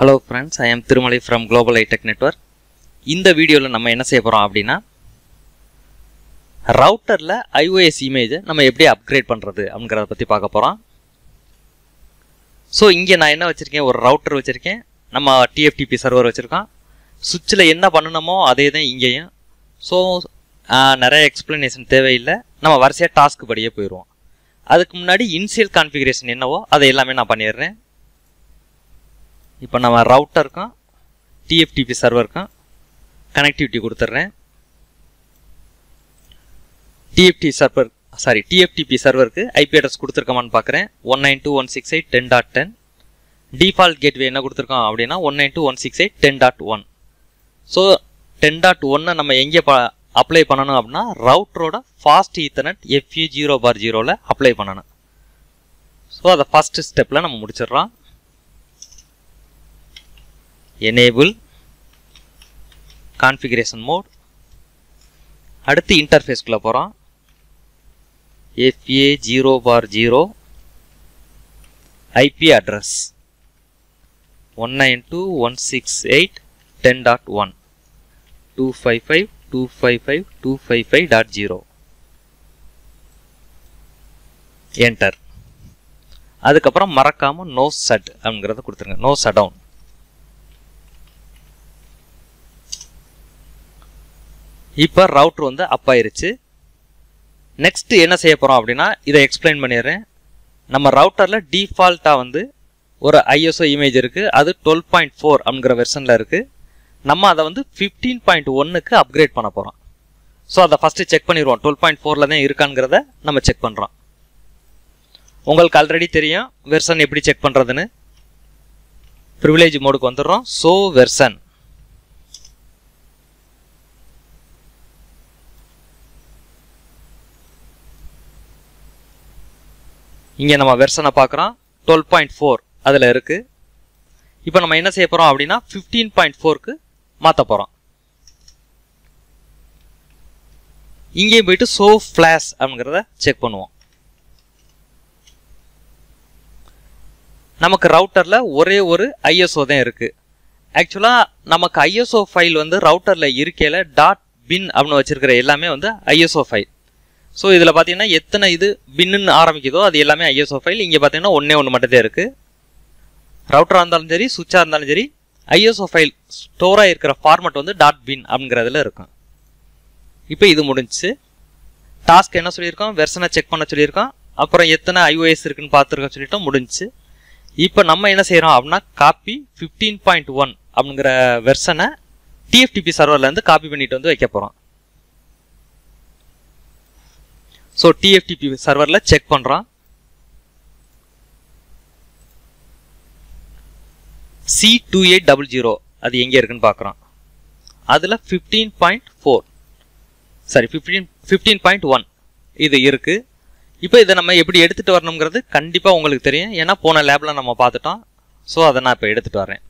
hello friends I am Thirumalai from global iTech network இந்த வீடியோவில் நம்ம என்ன செய்ய போகிறோம் அப்படின்னா ரவுட்டரில் ஐஓஎஸ் இமேஜை நம்ம எப்படி அப்கிரேட் பண்ணுறது அப்படிங்கிறத பற்றி பார்க்க போகிறோம் ஸோ இங்கே நான் என்ன வச்சுருக்கேன் ஒரு ரவுட்டர் வச்சுருக்கேன் நம்ம டிஎஃப்டிபி சர்வர் வச்சுருக்கோம் சுவிட்சில் என்ன பண்ணணுமோ அதே தான் இங்கேயும் ஸோ நிறைய எக்ஸ்ப்ளனேஷன் தேவையில்லை நம்ம வரிசையாக டாஸ்க் படியே போயிடுவோம் அதுக்கு முன்னாடி இன்சியல் கான்ஃபிகரேஷன் என்னவோ அதை எல்லாமே நான் பண்ணிடுறேன் இப்போ நம்ம ரவுட்டருக்கும் டிஎஃப்டிபி சர்வருக்கும் கனெக்டிவிட்டி கொடுத்துட்றேன் டிஎஃப்டி சர்வர் சாரி டிஎஃப்டிபி சர்வருக்கு ஐபி அட்ரஸ் கொடுத்துருக்கோமான்னு பார்க்குறேன் one nine two one six eight ten dot ten default gateway என்ன கொடுத்துருக்கோம் அப்படின்னா one nine two one six eight ten dot one so ten dot ஒன்னை நம்ம எங்கே ப அப்ளை பண்ணணும் அப்படின்னா ரவுட்டரோட ஃபாஸ்ட் ஈத்தர்நெட் எஃப்யூ ஜீரோ பார் ஜீரோவில் அப்ளை பண்ணணும் ஸோ அதை ஃபஸ்ட்டு ஸ்டெப்பில் நம்ம முடிச்சிடுறோம் எனேபிள் கான்ஃபிகரேஷன் மோட் அடுத்து இன்டர்ஃபேஸ்க்குள்ளே போகிறோம் F A zero bar zero IP address one nine two one six eight ten dot one two five five two five five two five five dot zero enter அதுக்கப்புறம் மறக்காமல் no சட் அப்படிங்கிறத கொடுத்துருங்க no shutdown இப்போ router வந்து அப் ஆயிருச்சு next என்ன செய்ய போகிறோம் அப்படின்னா இதை எக்ஸ்பிளைன் பண்ணிடுறேன் நம்ம ரவுட்டரில் டிஃபால்ட்டாக வந்து ஒரு ஐஎஸ்ஓ இமேஜ் இருக்குது அது டுவெல் பாயிண்ட் ஃபோர் அப்படிங்கிற வெர்ஷனில் இருக்குது நம்ம அதை வந்து ஃபிஃப்டீன் பாயிண்ட் ஒன்னுக்கு அப்கிரேட் பண்ண போகிறோம் ஸோ அதை ஃபஸ்ட்டு செக் பண்ணிடுவோம் டுவெல் பாயிண்ட் ஃபோரில் தான் இருக்காங்கிறத நம்ம செக் பண்ணுறோம் உங்களுக்கு ஆல்ரெடி தெரியும் வெர்சன் எப்படி செக் பண்ணுறதுன்னு ப்ரிவிலேஜ் மோடுக்கு வந்துடுறோம் ஸோ வெர்சன் இங்கே நம்ம வெர்சனை பார்க்குறோம் டுவெல் பாயிண்ட் ஃபோர் அதில் இருக்குது இப்போ நம்ம என்ன செய்ய போகிறோம் அப்படின்னா ஃபிஃப்டீன் பாயிண்ட் ஃபோருக்கு மாற்ற போகிறோம் இங்கேயும் போயிட்டு சோ ஃப்ளாஷ் அப்படிங்கிறத செக் பண்ணுவோம் நமக்கு ரவுட்டரில் ஒரே ஒரு ஐஎஸ்ஓ தான் இருக்குது ஆக்சுவலாக நமக்கு ஐஎஸ்ஓ ஃபைல் வந்து ரவுட்டரில் இருக்கையில் டாட் பின் அப்படின்னு வச்சுருக்கிற எல்லாமே வந்து ஐஎஸ்ஓ ஃபைல் ஸோ இதில் பார்த்தீங்கன்னா எத்தனை இது பின்னு ஆரம்பிக்குதோ அது எல்லாமே ஐஎஸ்ஓ ஃபைல் இங்கே பார்த்தீங்கன்னா ஒன்றே ஒன்று மட்டும் தான் இருக்குது ரவுட்டராக இருந்தாலும் சரி சுவிட்சாக இருந்தாலும் சரி ஐஎஸ்ஓ ஃபைல் ஸ்டோராக இருக்கிற ஃபார்மெட் வந்து டாட் பின் அப்படிங்கிறதுல இருக்கும் இப்போ இது முடிஞ்சுச்சு டாஸ்க் என்ன சொல்லியிருக்கோம் வெர்சனை செக் பண்ண சொல்லியிருக்கோம் அப்புறம் எத்தனை ஐஓஎஸ் இருக்குன்னு பார்த்துருக்க சொல்லிட்டோம் முடிஞ்சுச்சு இப்போ நம்ம என்ன செய்கிறோம் அப்படின்னா காப்பி ஃபிஃப்டீன் பாயிண்ட் ஒன் அப்படிங்கிற வெர்சனை டிஎஃப்டிபி சர்வர்லேருந்து காப்பி பண்ணிட்டு வந்து வைக்க போகிறோம் ஸோ டிஎஃப்டிபி சர்வரில் செக் பண்ணுறோம் C two eight double zero அது எங்கே இருக்குன்னு பார்க்குறோம் அதில் fifteen point four sorry fifteen fifteen point one இது இருக்குது இப்போ இதை நம்ம எப்படி எடுத்துகிட்டு வரணுங்கிறது கண்டிப்பாக உங்களுக்கு தெரியும் ஏன்னா போன லேபில் நம்ம பார்த்துட்டோம் ஸோ அதை நான் இப்போ எடுத்துகிட்டு வரேன்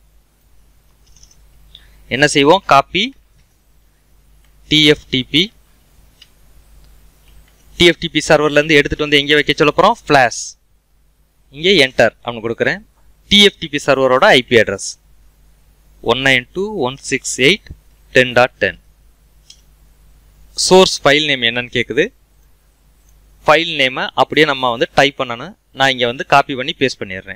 என்ன செய்வோம் காப்பி டிஎஃப்டிபி டிஎஃப்டிபி சர்வர்லேருந்து எடுத்துகிட்டு வந்து எங்கே வைக்க சொல்ல போகிறோம் ஃப்ளாஷ் இங்கே என்டர் அப்படின்னு கொடுக்குறேன் டிஎஃப்டிபி சர்வரோட IP address one nine two one six eight ten dot ten source file name என்னன்னு கேட்குது ஃபைல் நேமை அப்படியே நம்ம வந்து டைப் பண்ணணும் நான் இங்கே வந்து காப்பி பண்ணி பேஸ்ட் பண்ணிடுறேன்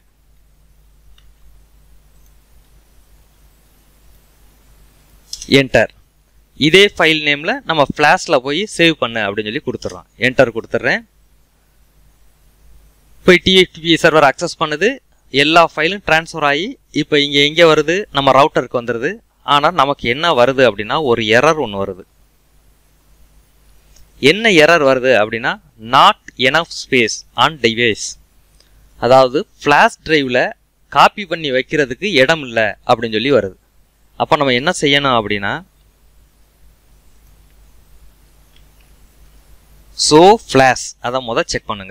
என்டர் இதே ஃபைல் நேமில் நம்ம ஃப்ளாஷில் போய் சேவ் பண்ணு அப்படின்னு சொல்லி கொடுத்துட்றோம் என்டர் கொடுத்துட்றேன் போய் டிஎஃப்டிபி சர்வர் அக்சஸ் பண்ணுது எல்லா ஃபைலும் ட்ரான்ஸ்ஃபர் ஆகி இப்போ இங்கே எங்கே வருது நம்ம ரவுட்டருக்கு வந்துடுது ஆனால் நமக்கு என்ன வருது அப்படின்னா ஒரு எரர் ஒன்று வருது என்ன எரர் வருது அப்படின்னா not enough space on device அதாவது ஃப்ளாஷ் டிரைவில் காப்பி பண்ணி வைக்கிறதுக்கு இடம் இல்லை அப்படின்னு சொல்லி வருது அப்போ நம்ம என்ன செய்யணும் அப்படின்னா ஸோ ஃப்ளாஷ் அதை முதல் செக் பண்ணுங்க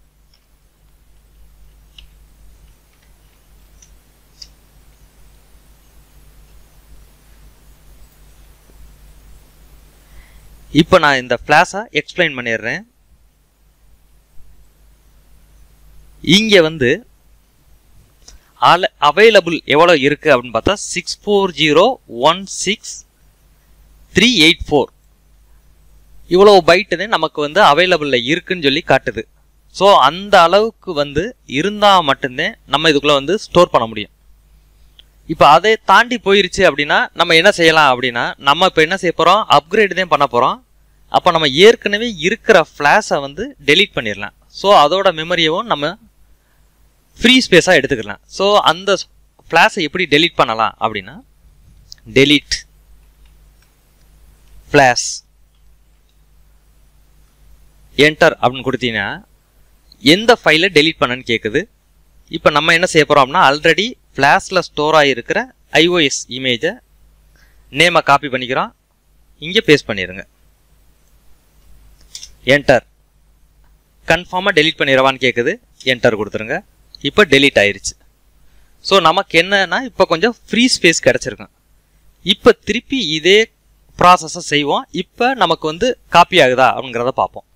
இப்போ நான் இந்த ஃப்ளாஷை எக்ஸ்பிளைன் பண்ணிடுறேன் இங்கே வந்து ஆல அவைலபிள் எவ்வளோ இருக்குது அப்படின்னு பார்த்தா six four zero one six three eight four இவ்வளோ பைட்டுன்னு நமக்கு வந்து அவைலபிளில் இருக்குன்னு சொல்லி காட்டுது ஸோ அந்த அளவுக்கு வந்து இருந்தால் மட்டும்தான் நம்ம இதுக்குள்ளே வந்து ஸ்டோர் பண்ண முடியும் இப்போ அதை தாண்டி போயிருச்சு அப்படின்னா நம்ம என்ன செய்யலாம் அப்படின்னா நம்ம இப்போ என்ன செய்ய போகிறோம் அப்கிரேடு தான் பண்ண போகிறோம் அப்போ நம்ம ஏற்கனவே இருக்கிற ஃப்ளாஷை வந்து டெலீட் பண்ணிடலாம் ஸோ அதோட மெமரியவும் நம்ம ஃப்ரீ ஸ்பேஸாக எடுத்துக்கலாம் ஸோ அந்த ஃப்ளாஷை எப்படி டெலீட் பண்ணலாம் அப்படின்னா டெலீட் ஃப்ளாஷ் என்டர் அப்படின்னு கொடுத்தீங்கன்னா எந்த ஃபைலை டெலீட் பண்ணன்னு கேட்குது இப்போ நம்ம என்ன செய்ய போகிறோம் அப்படின்னா ஆல்ரெடி ஃப்ளாஷில் ஸ்டோர் ஆகிருக்கிற ஐஓஎஸ் இமேஜை நேமை காப்பி பண்ணிக்கிறோம் இங்கே பேஸ்ட் பண்ணிடுங்க என்டர் கன்ஃபார்மாக டெலீட் பண்ணிடவான்னு கேட்குது என்டர் கொடுத்துருங்க இப்போ டெலீட் ஆயிருச்சு ஸோ நமக்கு என்னன்னா இப்போ கொஞ்சம் ஃப்ரீ ஸ்பேஸ் கிடச்சிருக்கும் இப்போ திருப்பி இதே ப்ராசஸை செய்வோம் இப்போ நமக்கு வந்து காப்பி ஆகுதா அப்படிங்கிறத பார்ப்போம்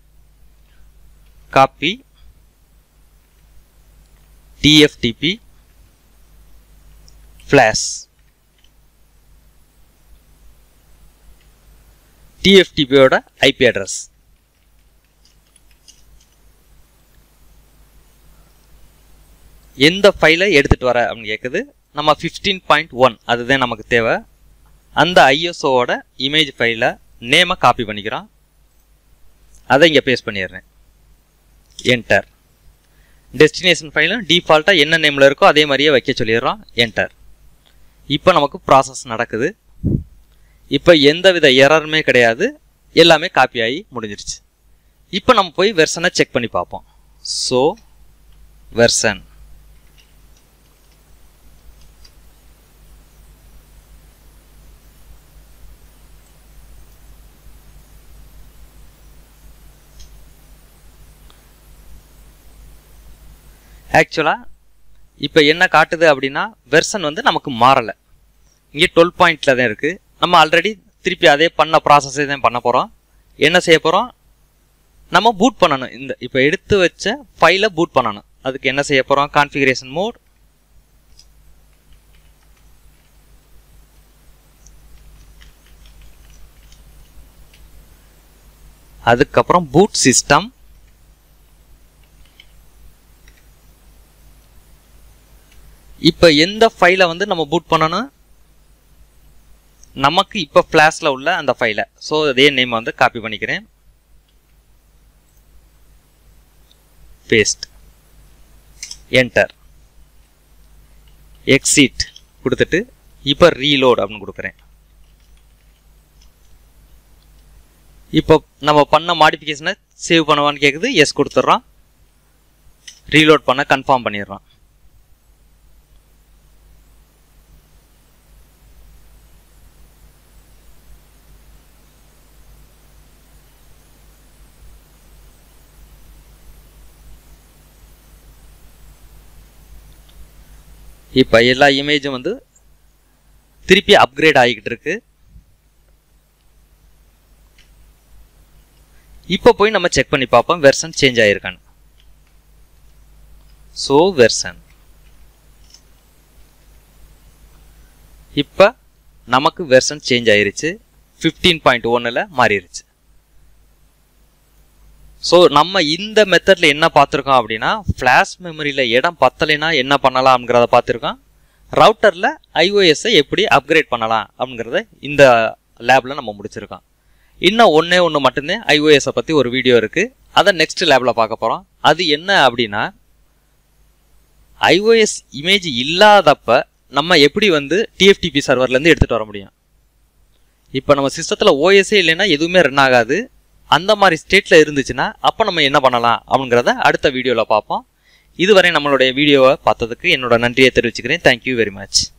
காப்பி டிஎஃப்டிபி ஃப்ளாஷ் டிஎஃப்டிபியோட ஐபி அட்ரஸ் எந்த ஃபைலை எடுத்துகிட்டு வர அப்படின்னு கேட்குது நம்ம ஃபிஃப்டீன் பாயிண்ட் ஒன் அதுதான் நமக்கு தேவை அந்த ஐஎஸ்ஓவோட இமேஜ் ஃபைலை நேமை காப்பி பண்ணிக்கிறோம் அதை இங்கே பேஸ்ட் பண்ணிடுறேன் என்டர் டெஸ்டினேஷன் ஃபைலும் டிஃபால்ட்டாக என்ன நேமில் இருக்கோ அதே மாதிரியே வைக்க சொல்லிடுறோம் என்டர் இப்போ நமக்கு ப்ராசஸ் நடக்குது இப்போ எந்தவித எரருமே கிடையாது எல்லாமே காப்பி ஆகி முடிஞ்சிருச்சு இப்போ நம்ம போய் வெர்சனை செக் பண்ணி பார்ப்போம் ஸோ வெர்சன் ஆக்சுவலாக இப்போ என்ன காட்டுது அப்படின்னா வெர்சன் வந்து நமக்கு மாறலை இங்கே டுவெல் பாயிண்டில் தான் இருக்குது நம்ம ஆல்ரெடி திருப்பி அதே பண்ண ப்ராசஸே தான் பண்ண போகிறோம் என்ன செய்ய போகிறோம் நம்ம பூட் பண்ணணும் இந்த இப்போ எடுத்து வச்ச ஃபைலை பூட் பண்ணணும் அதுக்கு என்ன செய்ய போகிறோம் கான்ஃபிகரேஷன் மோட் அதுக்கப்புறம் பூட் சிஸ்டம் இப்போ எந்த ஃபைலை வந்து நம்ம பூட் பண்ணணும் நமக்கு இப்போ ஃப்ளாஷில் உள்ள அந்த ஃபைலை ஸோ அதே நேம் வந்து காப்பி பண்ணிக்கிறேன் பேஸ்ட் என்டர் எக்ஸிட் கொடுத்துட்டு இப்போ ரீலோட் அப்படின்னு கொடுக்குறேன் இப்போ நம்ம பண்ண மாடிஃபிகேஷனை சேவ் பண்ணுவான்னு கேட்குது எஸ் கொடுத்துட்றோம் ரீலோட் பண்ண கன்ஃபார்ம் பண்ணிடுறோம் இப்போ எல்லா இமேஜும் வந்து திருப்பி அப்கிரேட் ஆகிக்கிட்டு இருக்கு இப்போ போய் நம்ம செக் பண்ணி பார்ப்போம் வெர்சன் சேஞ்ச் ஆகிருக்கான்னு ஸோ வெர்சன் இப்போ நமக்கு வெர்சன் சேஞ்ச் ஆயிருச்சு ஃபிஃப்டீன் பாயிண்ட் ஒன்னில் மாறிடுச்சு ஸோ நம்ம இந்த மெத்தடில் என்ன பார்த்துருக்கோம் அப்படின்னா ஃப்ளாஷ் மெமரியில் இடம் பத்தலைன்னா என்ன பண்ணலாம்ங்கிறத பார்த்துருக்கோம் ரவுட்டரில் ஐஓஎஸ்ஸை எப்படி அப்கிரேட் பண்ணலாம் அப்படிங்கிறத இந்த லேபில் நம்ம முடிச்சிருக்கோம் இன்னும் ஒன்றே ஒன்று மட்டும்தான் ஐஓஎஸை பற்றி ஒரு வீடியோ இருக்குது அதை நெக்ஸ்ட் லேபில் பார்க்க போகிறோம் அது என்ன அப்படின்னா ஐஓஎஸ் இமேஜ் இல்லாதப்ப நம்ம எப்படி வந்து டிஎஃப்டிபி சர்வர்லேருந்து எடுத்துகிட்டு வர முடியும் இப்போ நம்ம சிஸ்டத்தில் ஓஎஸ்ஏ இல்லைன்னா எதுவுமே ரன் ஆகாது அந்த மாதிரி ஸ்டேட்டில் இருந்துச்சுன்னா அப்போ நம்ம என்ன பண்ணலாம் அப்படிங்கிறத அடுத்த வீடியோவில் பார்ப்போம் இதுவரை நம்மளுடைய வீடியோவை பார்த்ததுக்கு என்னோட நன்றியை தெரிவிச்சுக்கிறேன் தேங்க்யூ வெரி மச்